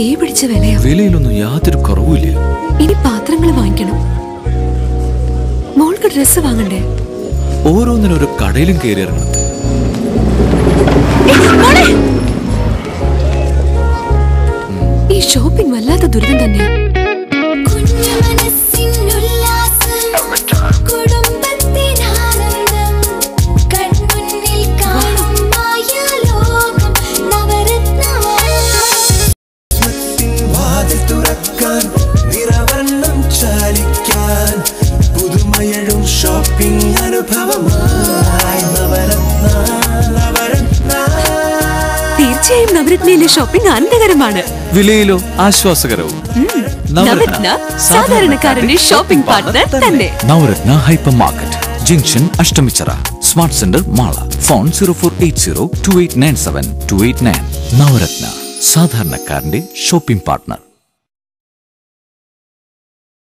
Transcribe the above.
തീ പിടിച്ച വിലയാ വിലയിലൊന്നും യാതൊരു കുറവുമില്ല ഇനി പാത്രങ്ങൾ വാങ്ങിക്കണം മോൾക്ക് ഡ്രസ്സ് വാങ്ങണ്ടേ ഓരോന്നിനും ഓരോ കടയിലും കയറി ഇറങ്ങണം ഈ ഷോപ്പിംഗ് വല്ലാത്ത ദുരിതം തന്നെയാ കുഞ്ഞു മനസ്സിനുല്ലാസം കുടുംബത്തിനാനന്ദം കൺമുന്നിൽ കാണും മായാലോകം നവരത്ന വാതിൽ തുറക്കാൻ നിറവർണ്ണം ചാലിക്കാൻ പുതുമയഴും ഷോപ്പിംഗ് അനുഭവമായി നവരത്ന നവരത്ന തീർച്ചയായും നവരത്നയിലെ ഷോപ്പിംഗ് ആനന്ദകരമാണ് വിലയിലോ ആശ്വാസകരവും നവരത്ന സാധാരണക്കാരന്റെ ഷോപ്പിംഗ് പാർട്ട്ണർ തന്നെ Navaratna hyper market junction Ashtamichira smart centre Mala phone zero four eight zero two eight nine seven two eight nine Navaratna സാധാരണക്കാരന്റെ ഷോപ്പിംഗ് പാർട്ട്ണർ